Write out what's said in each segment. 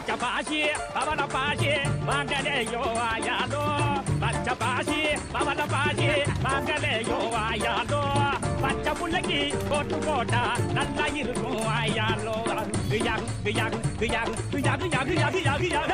பச்சை பாசி பவள பாசி வாங்கலையோ ஆயாலோ பச்சை பாசி பவள பாசி வாங்கலையோ ஆயாலோ பச்சை புள்ளைக்கு போட்டு போட்டா நல்லா இருக்கும் ஆயாலோ யாகு யாகு யாகு யாகு யாகு யாகு யாகு யாகு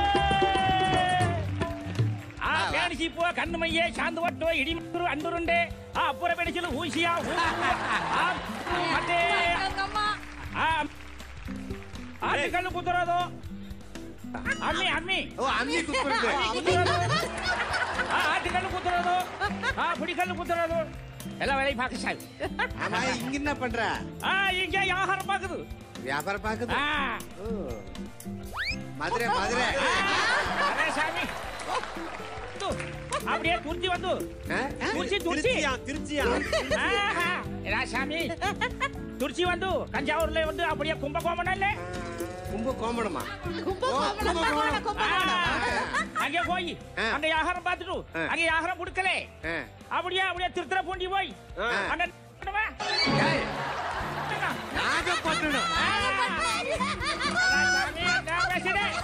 ಆ ಬೇಡಿಸಿ ಪೋ ಕಣ್ಣು ಮೈಯೇ ಶಾಂತ ಒಟ್ಟು ಇಡಿ ಮಕ್ಕಳು ಅಂಡುರುಂಡೆ ಆ ಅಪ್ಪುರ ಬೆಡಿಸಲು ಹೂಸಿಯ ಆ ಮತ್ತೆ ಆ ಆಟಿ ಕಣ್ಣು ಕೂತಿರೋದು ಅಮ್ಮಿ ಅಮ್ಮಿ ஓ அம்மி குத்துறது ಅಮ್ಮಿ ಕೂತಿರೋದು ಆ ಆಟಿ ಕಣ್ಣು ಕೂತಿರೋದು ಆ ಪುಡಿ ಕಣ್ಣು ಕೂತಿರೋದು ಎಲ್ಲ ವೇಳೆ ಪಾಕ ಸಾಕು ஆமா இங்க என்ன பண்ற ಆ ಈಗ ಆಹಾರ ಪಾಕದು வியாபாரம் பாக்குது ಆ ஓ. மதுரை மதுரை ಅದೇ ಸ್ವಾಮಿ ಇದು, அப்படியே துர்ச்சி வந்து ஆ? துர்ச்சி துர்ச்சி திருச்சியா ஆஹா, ஏடா சாமி துர்ச்சி வந்து தஞ்சாவூர்ல வந்து அப்படியே கும்பகோணம் இல்ல கும்ப கோமணமா அங்கே போய் ஆ. அங்க ஆகாரம் பார்த்துட்டு ஆ. அங்க ஆகாரம் கொடுக்கல ஆ. அப்படியே அப்படியே திருத்திர பூண்டி போய் ஆ. அங்க பண்ணுவா? ஏய், நாகப்பட்டினம் ஆ. சாமி, நான் பேசுறேன்.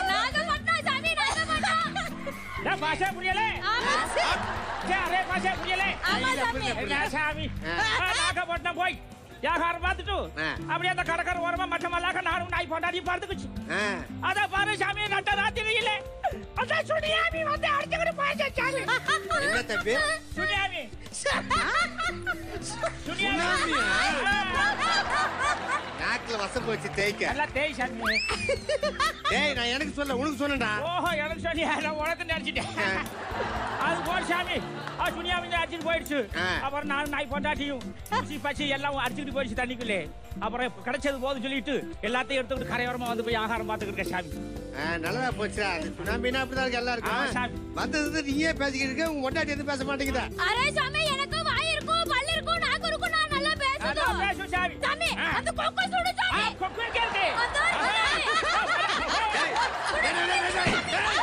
நான் பாஷா புரியல அரே பாஷா புரியல என்ன சாமி ஆ. ஆ, நாகப்பட்டினம் போய் வியாபாரம் பார்த்துட்டு ஆ. அப்படியே அந்த கடற்கரை ஓரமா மட்டமல்லாக்க நானும் நாய் பொண்டாடி பார்த்துக்குச்சு ஆ. அத பாரு சாமி நட்ட ராத்திரியில அத சுனியாமி வந்து அடிச்சுக்கிட்டு போயிடுச்சு சாமி என்ன தம்பி சுனியாமி சுனியாமி சுனாமியா? ஆ. நாக்குல வசம் போச்சு தேய்க்க நல்லா தேய் சாமி டேய் நான் எனக்கு சொல்ல உனக்கு சொன்னேன்டா ஓஹோ எனக்கு சொன்னியா நான் உனக்கு நினைச்சிட்டேன் அது போல் சாமி ஆ சுனியாமி வந்து அடிச்சுட்டு போயிடுச்சு ஆ. அப்புறம் நானும் நாய் பொண்டாட்டியும் பசி பசி எல்லாம் அடிச்சுக்கிட்டு போயிடுச்சு தண்ணிக்குள்ளே அப்புறம் கிடைச்சது போதும் சொல்லிட்டு எல்லாத்தையும் எடுத்துக்கிட்டு கரையோரமா வந்து போய் ஆகாரம் பார்த்துக்கிட்டு இருக்கேன் சாமி ஆ, நல்லதா போச்சுடா அது சுனாமினா அப்படிதான் இருக்கு ஆமா, எல்லாருக்கும் சாமி. வந்தது நீயே பேசிக்கிட்டு இருக்க உங்க பொண்டாட்டி எதுவும் பேச மாட்டேங்குதா அரே சாமி எனக்கு வாய் இருக்கும் பல்லு இருக்கும் நாக்கு இருக்கும் நான் நல்லா அதான் பேசுறோம் பேசும் சாமி சாமி ஆ. அந்த கொக்கு சுடு ஆ, சாமி கொக்கு எங்க இருக்கு அதான் சாமி. டேய், டேய், டேய், டேய், டேய்.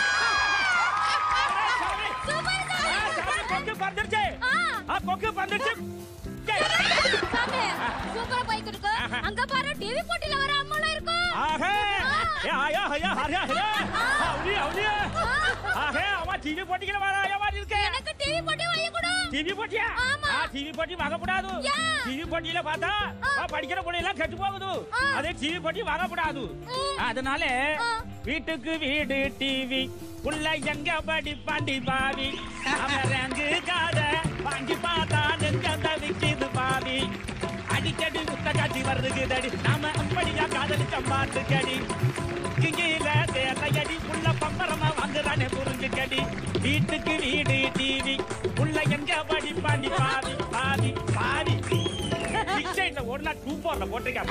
சாமி சூப்பர் ஆ, சாமி சாமி கொக்கு பறந்துருச்சு ஆ. ஆ கொக்கு பறந்துருச்சு சாமி சூப்பரா போய்க்கு இருக்கு ஆஹா. அங்க பாரு டிவி போட்டில வர அம்மாலாம் இருக்கு ஆஹே ஏ ஆயா ஆயா ஆயா ஆயா அவுடி அவுடி ஆஹே அம்மா டிவி போட்டிக்கிற வர ஆயா மாதிரி இருக்கே எனக்கு டிவி போட்டி வாங்கி கொடு டிவி போட்டியா ஆமா. ஆ டிவி போட்டி வாங்கக்கூடாது ஏன்? டிவி போட்டியில பார்த்தா ஆ, படிக்கிற பிள்ளை எல்லாம் கெட்டு போகுது ஆ. அதே டிவி போட்டி வாங்கக்கூடாது ம். அதனால ஆ. வீட்டுக்கு வீடு டிவி உள்ள எங்க படி பாண்டி பாவி அவரங்கு காத வாங்கி பார்த்தா நெஞ்ச தவிக்குது பாவி அடிக்கடி முத்த காட்டி வருகுதடி நாம அப்படியா காதலிச்ச மாட்டுக்கடி கிங்கில தேலையடி உள்ள பம்பரமா வாங்குறானே புரிஞ்சுக்கடி வீட்டுக்கு வீடு டிவி உள்ள எங்க படி பாண்டி பாவி பாவி பாவி பிக்சைட்ல ஒரு நாள் டூ போர்ல போட்டிருக்கேன்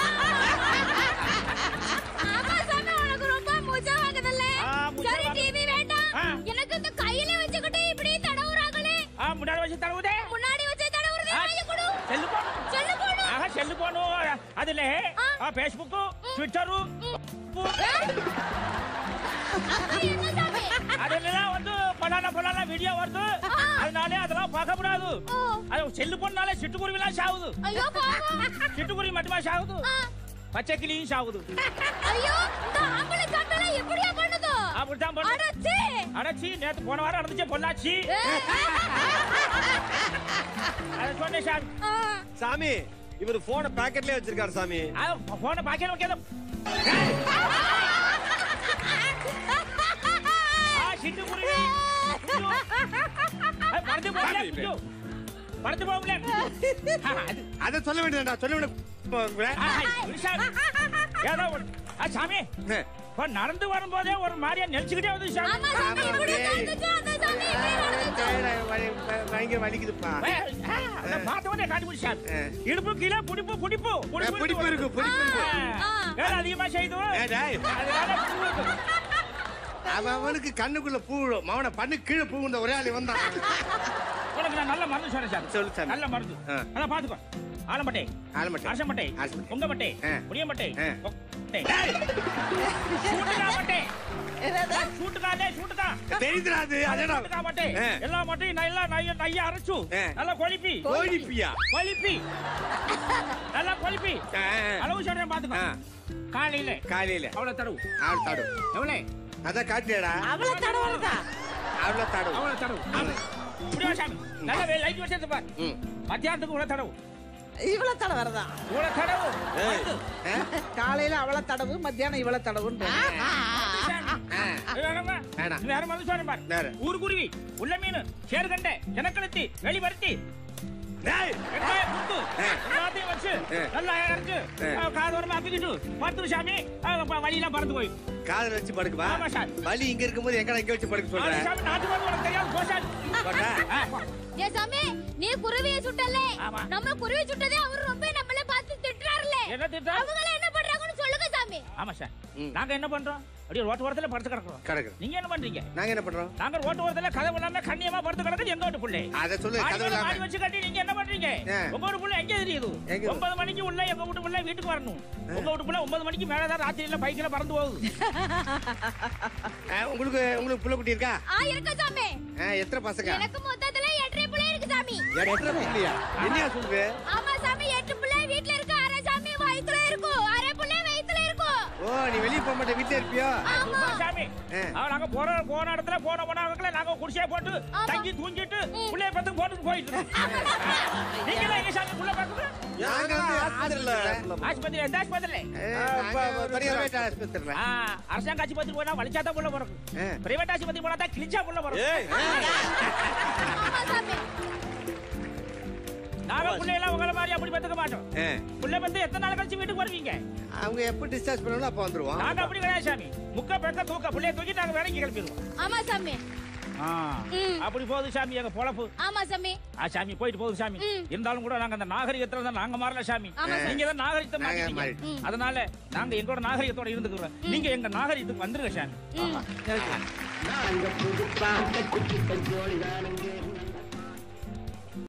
ஆமா சாமி உனக்கு ரொம்ப மூச்சா வாங்குதல்ல ஆ, மூச்சா சரி வாங்குது. டிவி வேண்டாம் ஆ. எனக்கு இந்த கையில வச்சுக்கிட்டு இப்படி தடவுறாங்களே ஆ முன்னாடி வச்சு தடவுதே முன்னாடி வச்சு தடவுறதே ஆ, வாங்கி கொடு செல்லு போனு செல்லு போடு ஆஹா செல்லு போனு அதுல ஆ. ஃபேஸ்புக் ட்விட்டரு அது என்ன சாமி அதெல்லாம் வந்து பலான பலான வீடியோ வருது ஆ. அதனால அதெல்லாம் பார்க்க கூடாது ஓ. அது செல்லு போனாலே சிட்டுக்குருவிலாம் சாகுது ஐயோ பாவம் சிட்டுக்குருவி மட்டுமா சாகுது ஆ. பச்சை கிளியும் சாகுது ஐயோ இந்த ஆம்பளை சட்டல எப்படியா பண்ணுதோ அப்படித்தான் பண்ணு அடச்சி அடச்சி நேத்து போன வாரம் நடந்துச்சு பொள்ளாச்சி அதை சொன்னேன் சாமி ஆ. சாமி இவர் போன பாக்கெட்லயே வச்சிருக்காரு சாமி அது போன பாக்கியம் வைக்கல ஆ சிட்டுக்குருவி ஐயோ. அது பறந்து போகல ஐயோ. பறந்து போகல ஆ, அது அதை சொல்ல வேண்டியதுடா சொல்ல வேண்டிய ஆ, இது சாமி. ஏதோ ஒரு- ஆ, சாமி இப்ப நடந்து வரும்போதே ஒரு மாதிரியா நெளிச்சுக்கிட்டே வந்து சாமி ஆமா சாமி ஆமா, இப்படி டேய். நடந்துச்சு அந்த சாமி இப்படி நடந்துச்சு பயங்கர வலிக்குதுப்பா ஏ, ஆ, அதை பார்த்த உடனே கண்டுபிடிச்சு சாமி ஆ. இடுப்பு கீழே புடிப்பு புடிப்பு ஏ, பிடிப்பு இருக்கு பிடிப்பு இருக்கு ஆ, வேலை அதிகமா செய்து ஏ, டேய், அதனால புழு இருக்கு. அவன் அவனுக்கு கண்ணுக்குள்ள பூ விழும் அவனை பண்ணு கீழே பூ இந்த ஒரே ஆளு வந்தான் உனக்கு நான் நல்ல மருந்து சொல்றேன் சாமி சொல்லு சாமி. நல்ல மருந்து ஆ. அதான் பாத்துக்கோ ஆலமட்டை ஆலமட்டை. அரசமட்டை அரசமட்டை. உங்கமட்டை ஆ. புளியமட்டை ஆ. கொக்கமட்டை. சூட்டுக்காமட்டை சூட்டுக்காலே சூட்டுக்கா தெரியுதுடா அது அதடா சூட்டுக்கா மட்டும் ஆ. எல்லா மட்டும் நல்லா நைய நைய அரைச்சு ஆ. நல்லா கொலிப்பி கோழிப்பியா கொலிப்பி நல்லா கொலிப்பி ஆ, ஆ. அளவு சொல்றேன் பாத்துக்கோ ஆ. காலையில காலையில அவ்வளவு தடவு ஆள் தடு எவ்வளவு அதான் காட்டியாடா அவள தடவறதா அவ்வளோ தடு அவ்வளவு தடவு இப்படியா சாமி நல்லா லைட் வச்சு பாரு ம். மத்தியானத்துக்கு இவ்வளவு தடவு இவள தடவறதா இவ்வளவு தடவு ஏய். ஆ? காலையில அவள தடவு மத்தியானம் இவள தடவுன்ற ஆ. வேணாமா? வேணாம். வேற மாதிரி சொல்றேன் பாரு வேற. ஊர்குருவி உள்ள மீன் சேர்கண்டை எனக்கழுத்தி வெளிபருத்தி டேய். வெங்காய புத்து ஆ. எல்லாத்தையும் வச்சு ஆ. நல்லா அரைச்சு ஆ. காதோரமா அப்பிக்கிட்டு பத்து சாமி வழியெல்லாம் பறந்து போய் காதுல வச்சு படுக்குமா ஆமா சார். வலி இங்க இருக்கும்போது எங்கடா இங்க வச்சு படுக்க நாலு சொல்ற சாமி நாட்டு மருந்து உனக்கு தெரியாது போசான் போட்டா? ஏ சாமி நீ குருவிய சுட்டல ஆமா. நம்ம குருவி சுட்டதே அவர் ரொம்ப நம்மள பார்த்து திட்டுறாருல என்ன திட்டா அவங்க என்ன பண்றாங்கன்னு சொல்லுங்க சாமி ஆமா சார் ம். நாங்க என்ன பண்றோம் அப்படியே ரோட்டு ஓரத்துல படுத்து கிடக்குறோம் கிடக்கு நீங்க என்ன பண்றீங்க நாங்க என்ன பண்றோம் நாங்க ரோட்டு ஓரத்துல கதவு இல்லாம கண்ணியமா படுத்து கிடக்குது எங்க வீட்டு பிள்ளை அத சொல்லு மாடி கதவு மேல மாடி இல்லாம வச்சு கட்டி நீங்க என்ன பண்றீங்க ஆ. உங்க வீட்டு புள்ள எங்க தெரியுது எங்க? ஒன்பது மணிக்கு உள்ள எங்க வீட்டு புள்ள வீட்டுக்கு வரணும் உங்க வீட்டு புள்ள ஒன்பது மணிக்கு மேலதான் ராத்திரியில பைக்ல பறந்து போகுது ஆ, உங்களுக்கு உங்களுக்கு புள்ள குட்டி இருக்கா ஆ இருக்க சாமி ஆ, எத்தனை பசங்க எனக்கு மொத்தத்துல எட்டரை பிள்ளை இருக்கு சாமி எத்தனை பிள்ளையா என்னையா சொல்லுது ஆமா சாமி எட்டு பிள்ளை வீட்ல இருக்கு அரை சாமி வயித்துல இருக்கும் அரை பிள்ளை வயித்துல இருக்கும் ஓ நீ வெளிய போக மாட்டே வீட்ல இருப்பியோ ஆமா சாமி ஆ. அவன் நாங்க போற போன இடத்துல போன போன இடத்துல நாங்க குடிசையை போட்டு ஆமா. தங்கி தூங்கிட்டு புள்ளைய பத்து போட்டு போயிட்டு இருக்கோம். நீங்க எல்லாம் எங்க சாமி புள்ள பாக்குறது நாங்க வந்து ஆஸ்பத்திரியில ஆஸ்பத்திரி எந்த ஆஸ்பத்திரி பிரைவேட் ஆஸ்பத்திரில ஆ, அரசாங்க ஆஸ்பத்திரி போனா வலிச்சாதான் புள்ள பிறக்கும் ஆ. பிரைவேட் ஆஸ்பத்திரி போனா தான் கிழிச்சா புள்ள பிறக்கும் ஏய் ஆமா சாமி நாங்க பிள்ளையெல்லாம் உங்களை மாதிரி அப்படி பெத்துக்க மாட்டோம் ஆ. புள்ள வந்து எத்தனை நாள் கழிச்சு வீட்டுக்கு வருவீங்க அவங்க எப்ப டிஸ்சார்ஜ் பண்ணுவாங்களோ அப்ப வந்துருவோம் நாங்க அப்படி கிடையாது சாமி முக்க பெக்க தூக்க புள்ளைய தூக்கி நாங்க வேலைக்கு கிளம்பிடுவோம் ஆமா சாமி ம். அப்படி போகுது சாமி எங்க பொழப்பு ஆமா சாமி ஆ சாமி போயிட்டு போகுது சாமி ம். இருந்தாலும் கூட நாங்க அந்த நாகரிகத்துல தான் நாங்க மாறல சாமி ஆமா சாமி. நீங்க தான் நாகரிகத்தை நாங்க மாத்திட்டீங்க மாறிட்டோம். அதனால நாங்க எங்களோட நாகரிகத்தோட இருந்துக்கிறோம் நீங்க எங்க நாகரிகத்துக்கு வந்துருங்க சாமி ம். நாங்க புதுப்பாக்க குட்டி ஜோடி தானுங்க